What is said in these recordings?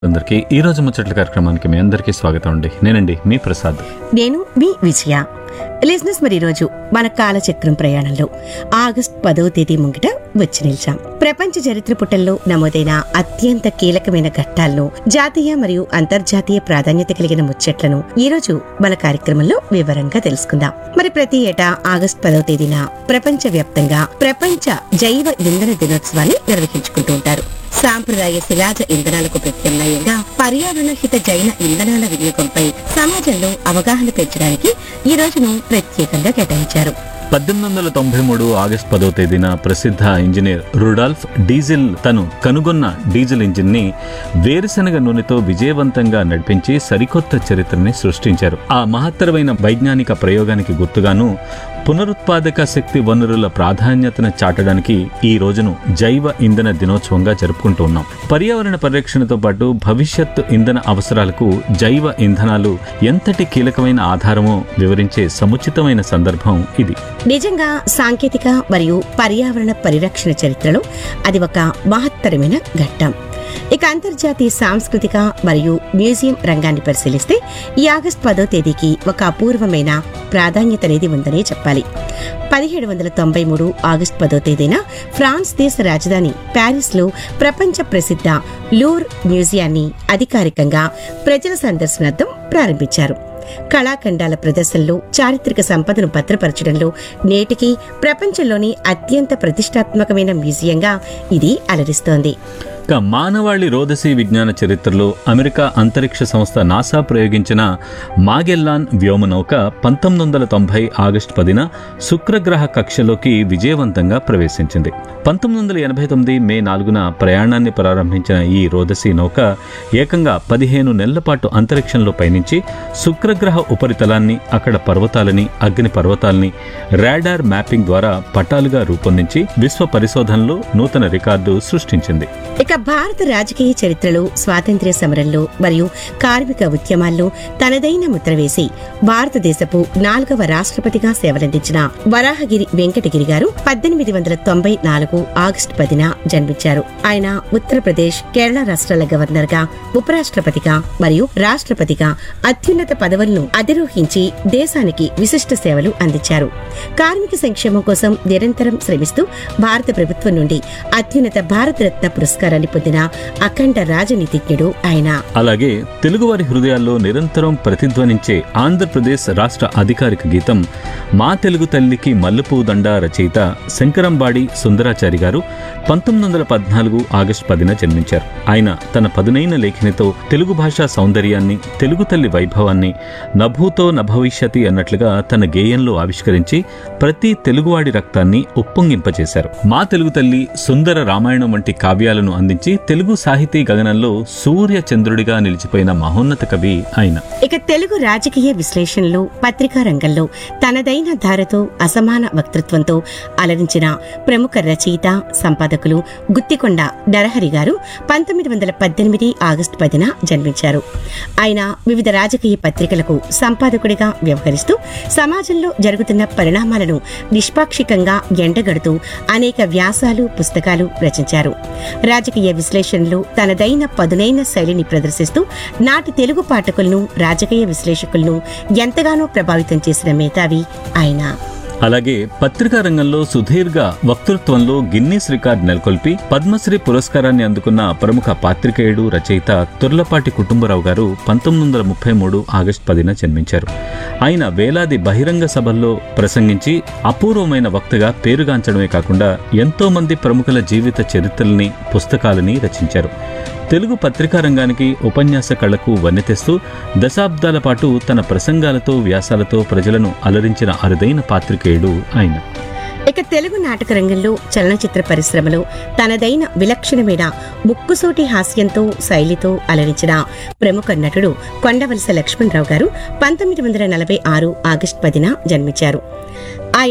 అందరికీ ఈ రోజు ముచ్చట్ల కార్యక్రమానికి మీ అందరికీ స్వాగతం అండి నేనండి మీ ప్రసాద్ నేను మీ విజయ లిజినెస్ మరి ఈరోజు మన కాలచక్రం ప్రయాణంలో ఆగస్ట్ పదవ తేదీ ముంగిట వచ్చి నిలిచాం ప్రపంచ చరిత్ర పుటల్లో నమోదైన అత్యంత కీలకమైన ఘట్టాలను జాతీయ మరియు అంతర్జాతీయ ప్రాధాన్యత కలిగిన ముచ్చట్లను ఈ రోజు మన కార్యక్రమంలో వివరంగా తెలుసుకుందాం మరి ప్రతి ఏటా ఆగస్ట్ పదవ తేదీన ప్రపంచ వ్యాప్తంగా ప్రపంచ జైవ ఇంధన దినోత్సవాన్ని నిర్వహించుకుంటూ ఉంటారు సాంప్రదాయ శిలాజ ఇంధనాలకు ప్రత్యామ్నాయంగా పర్యావరణ హిత జైన ఇంధనాల వినియోగంపై సమాజంలో అవగాహన పెంచడానికి ఈ రోజును ప్రత్యేకంగా కేటాయించారు పద్దెనిమిది వందల తొంభై మూడు ఆగస్ట్ పదో తేదీన ప్రసిద్ధ ఇంజనీర్ రుడాల్ఫ్ డీజిల్ తను కనుగొన్న డీజిల్ ఇంజిన్ ని వేరుశనగ నూనెతో విజయవంతంగా నడిపించి సరికొత్త చరిత్రని సృష్టించారు ఆ మహత్తరమైన వైజ్ఞానిక ప్రయోగానికి గుర్తుగాను పునరుత్పాదక శక్తి వనరుల ప్రాధాన్యతను చాటడానికి ఈ రోజును జైవ ఇంధన దినోత్సవంగా జరుపుకుంటూ ఉన్నాం పర్యావరణ పరిరక్షణతో పాటు భవిష్యత్తు ఇంధన అవసరాలకు జైవ ఇంధనాలు ఎంతటి కీలకమైన ఆధారమో వివరించే సముచితమైన సందర్భం ఇది నిజంగా సాంకేతిక మరియు పర్యావరణ పరిరక్షణ చరిత్రలో అది ఒక మహత్తరమైన ఘట్టం ఇక అంతర్జాతీయ సాంస్కృతిక మరియు మ్యూజియం రంగాన్ని పరిశీలిస్తే ఈ ఆగస్ట్ పదో తేదీకి ఒక అపూర్వమైన ప్రాధాన్యత అనేది ఉందనే చెప్పాలి పదిహేడు వందల తొంభై మూడు ఆగస్ట్ పదో తేదీన ఫ్రాన్స్ దేశ రాజధాని ప్యారిస్ లో ప్రపంచ ప్రసిద్ధ లూర్ మ్యూజియాన్ని అధికారికంగా ప్రజల సందర్శనార్థం ప్రారంభించారు కళాఖండాల ప్రదర్శనలో చారిత్రక సంపదను భద్రపరచడంలో నేటికి ప్రపంచంలోని అత్యంత ప్రతిష్టాత్మకమైన మ్యూజియంగా ఇది అలరిస్తోంది ఇక మానవాళి రోదసీ విజ్ఞాన చరిత్రలో అమెరికా అంతరిక్ష సంస్థ నాసా ప్రయోగించిన మాగెల్లాన్ వ్యోమనౌక పంతొమ్మిది వందల తొంభై ఆగస్టు పదిన శుక్రగ్రహ కక్షలోకి విజయవంతంగా ప్రవేశించింది పంతొమ్మిది వందల ఎనభై తొమ్మిది మే నాలుగున ప్రయాణాన్ని ప్రారంభించిన ఈ రోదసీ నౌక ఏకంగా పదిహేను నెలల పాటు అంతరిక్షంలో పయనించి శుక్రగ్రహ ఉపరితలాన్ని అక్కడ పర్వతాలని అగ్ని పర్వతాలని రాడార్ మ్యాపింగ్ ద్వారా పటాలుగా రూపొందించి విశ్వ పరిశోధనలో నూతన రికార్డు సృష్టించింది ఇక భారత రాజకీయ చరిత్రలో స్వాతంత్ర్య సమరంలో మరియు కార్మిక ఉద్యమాల్లో తనదైన ముద్ర వేసి భారతదేశపు నాలుగవ రాష్ట్రపతిగా సేవలందించిన వరాహగిరి వెంకటగిరి గారు పద్దెనిమిది వందల తొంభై నాలుగు ఆగస్టు పదిన జన్మించారు ఆయన ఉత్తరప్రదేశ్ కేరళ రాష్ట్రాల గవర్నర్ గా ఉపరాష్ట్రపతిగా మరియు రాష్ట్రపతిగా అత్యున్నత పదవులను అధిరోహించి దేశానికి విశిష్ట సేవలు అందించారు కార్మిక సంక్షేమం కోసం నిరంతరం శ్రమిస్తూ భారత ప్రభుత్వం నుండి అత్యున్నత భారతరత్న పురస్కారాన్ని పొందిన అఖండ రాజనీతిజ్ఞుడు ఆయన అలాగే తెలుగువారి హృదయాల్లో నిరంతరం ప్రతిధ్వనించే ఆంధ్రప్రదేశ్ రాష్ట్ర అధికారిక గీతం మా తెలుగు తల్లికి మల్లెపువ్వు దండ రచయిత శంకరంబాడి సుందరాచారి గారు పంతొమ్మిది వందల పద్నాలుగు ఆగస్టు పదిన జన్మించారు ఆయన తన పదునైన లేఖనితో తెలుగు భాషా సౌందర్యాన్ని తెలుగు తల్లి వైభవాన్ని నభూతో నభవిష్యతి అన్నట్లుగా తన గేయంలో ఆవిష్కరించి ప్రతి తెలుగువాడి రక్తాన్ని ఉప్పొంగింపచేశారు మా తెలుగు తల్లి సుందర రామాయణం వంటి కావ్యాలను అందించి తెలుగు సాహితీ గగనంలో సూర్య చంద్రుడిగా నిలిచిపోయిన మహోన్నత కవి ఆయన ఇక తెలుగు రాజకీయ విశ్లేషణలో పత్రికా రంగంలో తనదైన ధారతో అసమాన వక్తృత్వంతో అలరించిన ప్రముఖ రచయిత సంపాదకులు గుత్తికొండ నరహరి గారు పంతొమ్మిది వందల పద్దెనిమిది ఆగస్టు పదిన జన్మించారు ఆయన వివిధ రాజకీయ పత్రికలకు సంపాదకుడిగా వ్యవహరిస్తూ సమాజంలో జరుగుతున్న పరిణామాలను నిష్పాక్షికంగా ఎండగడుతూ అనేక వ్యాసాలు పుస్తకాలు రచించారు రాజకీయ విశ్లేషణలో తనదైన పదునైన శైలిని ప్రదర్శిస్తూ నాటి తెలుగు పాఠకులను రాజకీయ విశ్లేషకులను ఎంతగానో ప్రభావితం చేసిన మేధావి ఆయన అలాగే పత్రికా రంగంలో సుదీర్ఘ వక్తృత్వంలో గిన్నీస్ రికార్డ్ నెలకొల్పి పద్మశ్రీ పురస్కారాన్ని అందుకున్న ప్రముఖ పాత్రికేయుడు రచయిత తుర్లపాటి కుటుంబరావు గారు పంతొమ్మిది వందల ముప్పై మూడు ఆగస్టు పదిన జన్మించారు ఆయన వేలాది బహిరంగ సభల్లో ప్రసంగించి అపూర్వమైన వక్తగా పేరుగాంచడమే కాకుండా ఎంతో మంది ప్రముఖుల జీవిత చరిత్రల్ని పుస్తకాలని రచించారు తెలుగు పత్రికా రంగానికి ఉపన్యాస కళకు వన్నె తెస్తూ దశాబ్దాల పాటు తన ప్రసంగాలతో వ్యాసాలతో ప్రజలను అలరించిన అరుదైన పాత్రికేయుడు ఆయన ఇక తెలుగు నాటక రంగంలో చలనచిత్ర పరిశ్రమలో తనదైన విలక్షణమైన ముక్కుసూటి హాస్యంతో శైలితో అలరించిన ప్రముఖ నటుడు కొండవలస లక్ష్మణరావు గారు పంతొమ్మిది వందల నలభై ఆరు ఆగస్టు పదిన జన్మించారు ఆయన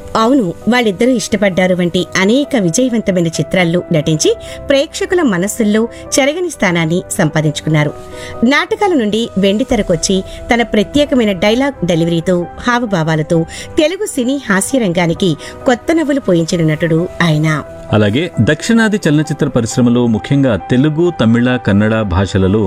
అవును వాళ్ళిద్దరూ ఇష్టపడ్డారు వంటి అనేక విజయవంతమైన చిత్రాల్లో నటించి ప్రేక్షకుల మనస్సుల్లో చెరగని స్థానాన్ని సంపాదించుకున్నారు నాటకాల నుండి వెండితెరకొచ్చి తన ప్రత్యేకమైన డైలాగ్ డెలివరీతో హావభావాలతో తెలుగు సినీ హాస్య రంగానికి కొత్త నవ్వులు పోయించిన నటుడు ఆయన అలాగే దక్షిణాది చలనచిత్ర పరిశ్రమలో ముఖ్యంగా తెలుగు తమిళ కన్నడ భాషలలో